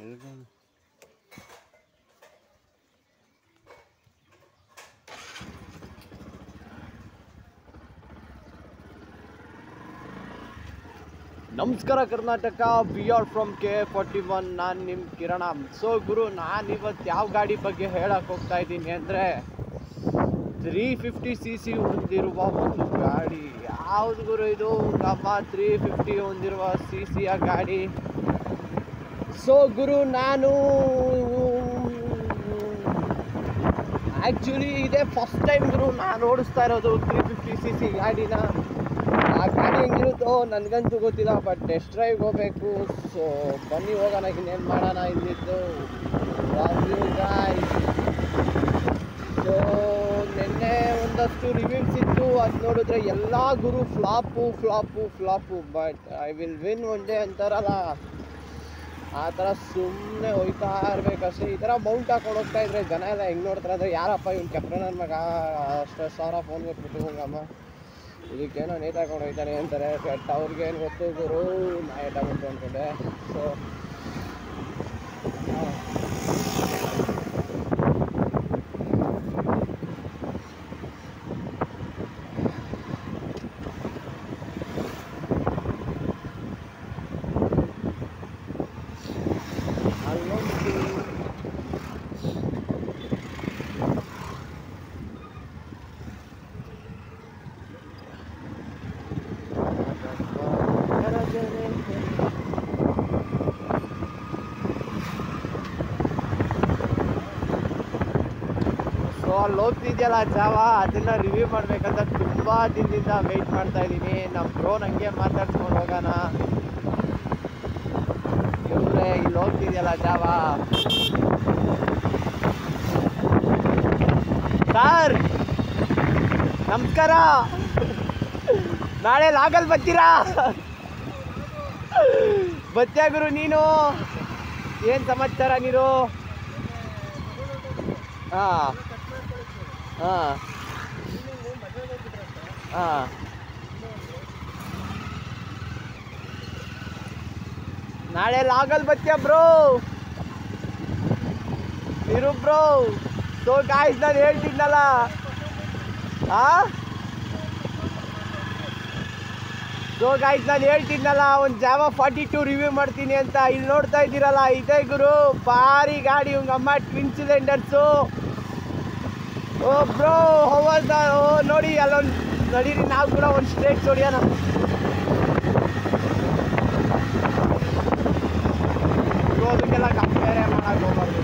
ಎಳ್ಕೊಂಡು ನಮಸ್ಕಾರ Karnataka we are from K forty one ನಾನು ನಿಮ್ಮ ಕಿರಣ ಸೊ ಗುರು ನಾನು ಇವತ್ತು ಯಾವ ಗಾಡಿ ಬಗ್ಗೆ ಹೇಳಕ್ಕೆ ಹೋಗ್ತಾ ಇದ್ದೀನಿ ಅಂದರೆ ತ್ರೀ ಫಿಫ್ಟಿ ಸಿ ಸಿ ಹೊಂದಿರುವ ಒಂದು ಗಾಡಿ ಯಾವುದು ಗುರು ಇದು ನಮ್ಮ ತ್ರೀ ಫಿಫ್ಟಿ ಹೊಂದಿರುವ ಸಿ ಸಿಯ ಗಾಡಿ ಸೊ ಗುರು ನಾನು ಆ್ಯಕ್ಚುಲಿ ಇದೇ ಫಸ್ಟ್ ಟೈಮ್ ಗುರು ನಾನು ಓಡಿಸ್ತಾ ಇರೋದು ತ್ರೀ ಫಿಫ್ಟಿ ಸಿ ಸಿ ಗಾಡಿನ ಆ ಗಾಡಿ ಹೆಂಗಿರುತ್ತೋ ನನಗಂತೂ ಗೊತ್ತಿಲ್ಲ ಬಟ್ ಟೆಸ್ಟ್ ಡ್ರೈವ್ ಹೋಗ್ಬೇಕು ಸೊ ಬನ್ನಿ ಹೋಗೋಣ ಇನ್ನೇನು ಮಾಡೋಣ ಇಲ್ಲಿದ್ದು ಸೊ ನಿನ್ನೆ ಒಂದಷ್ಟು ರಿವ್ಯೂಸ್ ಇತ್ತು ಅದು ನೋಡಿದ್ರೆ ಎಲ್ಲ ಗುರು flop flop flop but I will win one day ಅಂತಾರಲ್ಲ ಆ ಥರ ಸುಮ್ಮನೆ ಹೋಯ್ತಾ ಇರ್ಬೇಕಷ್ಟೇ ಈ ಥರ ಮೌಂಟ್ ಹಾಕೊಂಡು ಹೋಗ್ತಾ ಇದ್ರೆ ಜನ ಎಲ್ಲ ಹೆಂಗೆ ನೋಡ್ತಾರೆ ಅಂದರೆ ಯಾರಪ್ಪ ಇವ್ನು ಕೆಪ್ಟನ್ ನನ್ನ ಮಗ ಅಷ್ಟು ಸಾವಿರ ಫೋನ್ ಕೊಟ್ಬಿಟ್ಟು ಹೋಗಮ್ಮ ಇದಕ್ಕೇನೋ ನೇತ್ ಹಾಕೊಂಡು ಹೋಗ್ತಾನೆ ಅಂತಾರೆ ಬಟ್ ಅವ್ರಿಗೇನು ಗೊತ್ತು ಗುರು ನಾ ಏಟಾಗುಂಟು ಅಂದ್ಕೊಂಡೆ ಸೊ ಅಲ್ಲೊಂದು ಸೊ ಅಲ್ಲಿ ಹೋಗ್ತಿದ್ಯಲ್ಲ ಜಾವ ಅದನ್ನ ರಿವ್ಯೂ ಮಾಡ್ಬೇಕಂತ ತುಂಬಾ ದಿನದಿಂದ ವೆಯ್ಟ್ ಮಾಡ್ತಾ ಇದ್ದೀನಿ ನಮ್ಮ ಬ್ರೋ ನಂಗೆ ಮಾತಾಡ್ಸ್ಕೊಂಡು ಹೋಗೋಣ ಇವ್ರೆ ಇಲ್ಲಿ ಹೋಗ್ತಿದ್ಯಲ್ಲ ಜಾವ ಸರ್ ನಮಸ್ಕಾರ ನಾಳೆ ಲಾಗಲ್ ಬರ್ತೀರಾ ಬತ್ಯಾ ಗುರು ನೀನು ಏನ್ ಸಮಾಚಾರ ನೀನು ಹಾ ಹಾ ಹಾ ನಾಳೆ ಲಾಗಲ್ ಬತ್ಯಾ ಬ್ರೋ ಇರು ಬ್ರೋ ಸೊ ಗಾಯ್ಸ್ ನಾನು ಹೇಳ್ತಿದ್ನಲ್ಲ ಹಾ ಸೊ ಗಾಯ್ಸ್ ನಾನು ಹೇಳ್ತಿದ್ನಲ್ಲ ಒಂದು ಜಾವ ಫಾರ್ಟಿ ಟು ರಿವ್ಯೂ ಮಾಡ್ತೀನಿ ಅಂತ ಇಲ್ಲಿ ನೋಡ್ತಾ ಇದ್ದೀರಲ್ಲ ಇದೇ ಗುರು ಭಾರಿ ಗಾಡಿ ಇವಂಗ ಅಮ್ಮ ಟ್ವಿನ್ ಸಿಲಿಂಡರ್ಸು ಓ ಬ್ರೋ ಹೌದ ಓ ನೋಡಿ ಅಲ್ಲೊಂದು ನಡೀರಿ ನಾವು ಕೂಡ ಒಂದು ಸ್ಟ್ರೇಟ್ ಹೊಡಿಯೋಣ ಸೊ ಅದಕ್ಕೆಲ್ಲ ಕಂಪೇರೆ ಮಾಡಕ್ಕೆ ಹೋಗ್ಬಾರ್ದು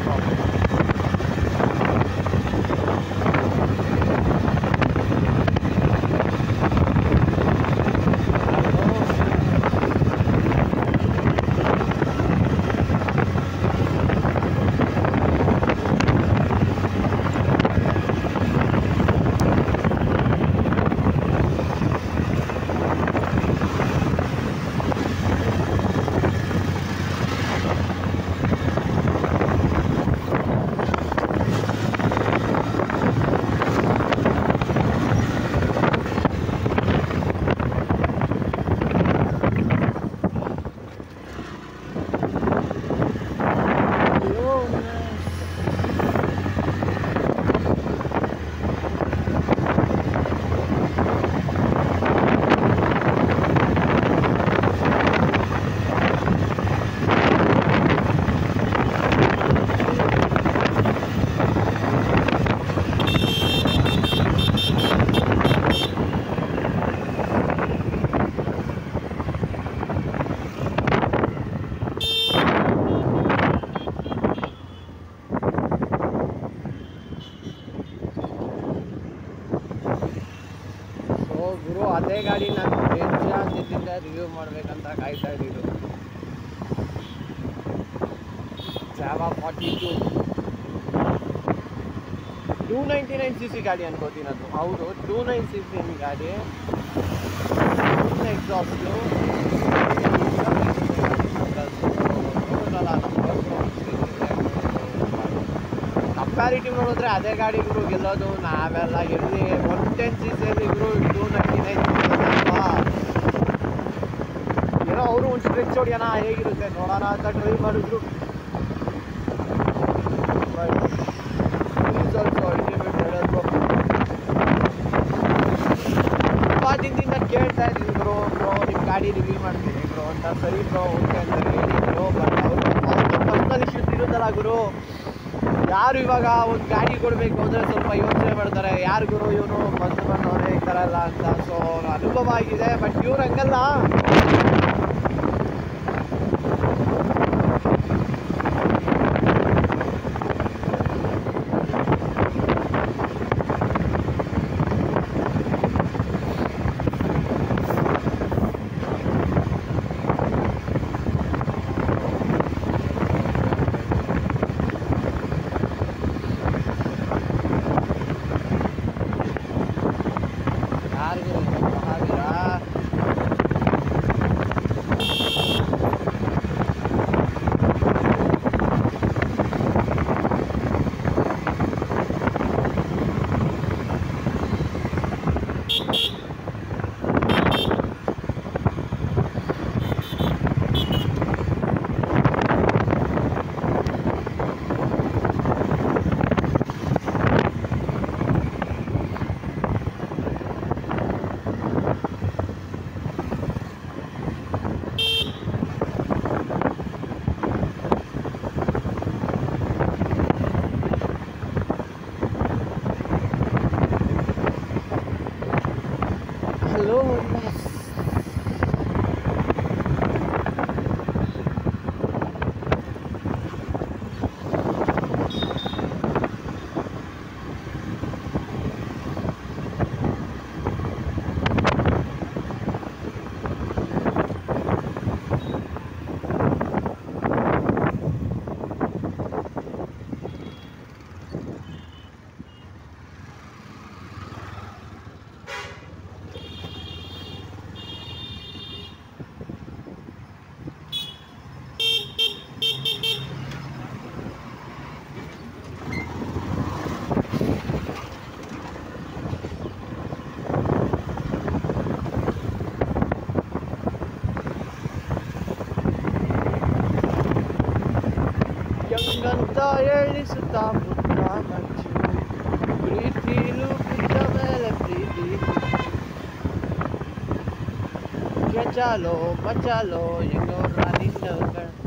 ಸೊ ಗುರು ಅದೇ ಗಾಡಿ ನಾನು ಬೇಜಾದಿಂದ ರಿವ್ಯೂ ಮಾಡ್ಬೇಕಂತ ಕಾಯ್ತಾ ಇದ್ದಿದ್ದು Jawa forty two two ninety nine C C ಗಾಡಿ ಅನ್ಕೋತೀನಿ ಅದು ಹೌದು ಟೂ ನೈನ್ ಸಿ ಸಿ ಗಾಡಿ ಎಕ್ಸಾಸ್ಟು ಕಂಪ್ಯಾರಿಟಿವ್ ನೋಡಿದ್ರೆ ಅದೇ ಗಾಡಿಗಳು ಗೆಲ್ಲೋದು ನಾವೆಲ್ಲ ಎಲ್ಲಿ ಒನ್ ಟೆನ್ ಸಿ ಸಿಯಲ್ಲಿ ಇವರು ಟೂ ನೈಂಟಿ ನೈನ್ ಏನೋ ಅವರು ಒಂದು ಸ್ಟ್ರೆಚ್ ಹೊಡಿಯೋಣ ಹೇಗಿರುತ್ತೆ ನೋಡೋಣ ಅಂತ ಟ್ರೈ ಮಾಡಿದ್ರು ಸರಿ ಬ್ರೋ ಓಕೆ ಅಂತ ಹೇಳಿದ್ರು ಬಟ್ ಅವರು ಪರ್ಸನಲ್ ಇಶ್ಯೂಸ್ ಇರುತ್ತಲ್ಲ ಗುರು ಯಾರು ಇವಾಗ ಒಂದು ಗಾಡಿ ಕೊಡಬೇಕು ಅಂದರೆ ಸ್ವಲ್ಪ ಯೋಚನೆ ಮಾಡ್ತಾರೆ ಯಾರು ಗುರು ಇವನು ಬಂದು ಬಂದವನೇ ಈ ಥರ ಎಲ್ಲ ಅಂತ ಸೊ ಅನುಭವ ಆಗಿದೆ ಬಟ್ ಇವ್ರು ಹಂಗಲ್ಲ ಯಾರು ಗುರು ಮಹಾವೀರ ಹಲೋ ಹೆಂಗಂತ ಹೇಳಿಸುತ್ತ ಮುತ್ತ ಮಂಚು ಪ್ರೀತಿಲು ಬಿದ್ದ ಮೇಲೆ ಪ್ರೀತಿ ಕೆಚಾಲೋ ಮಚಾಲೋ ಹೆಂಗೋ ನಿನ್ನ ಕಣ್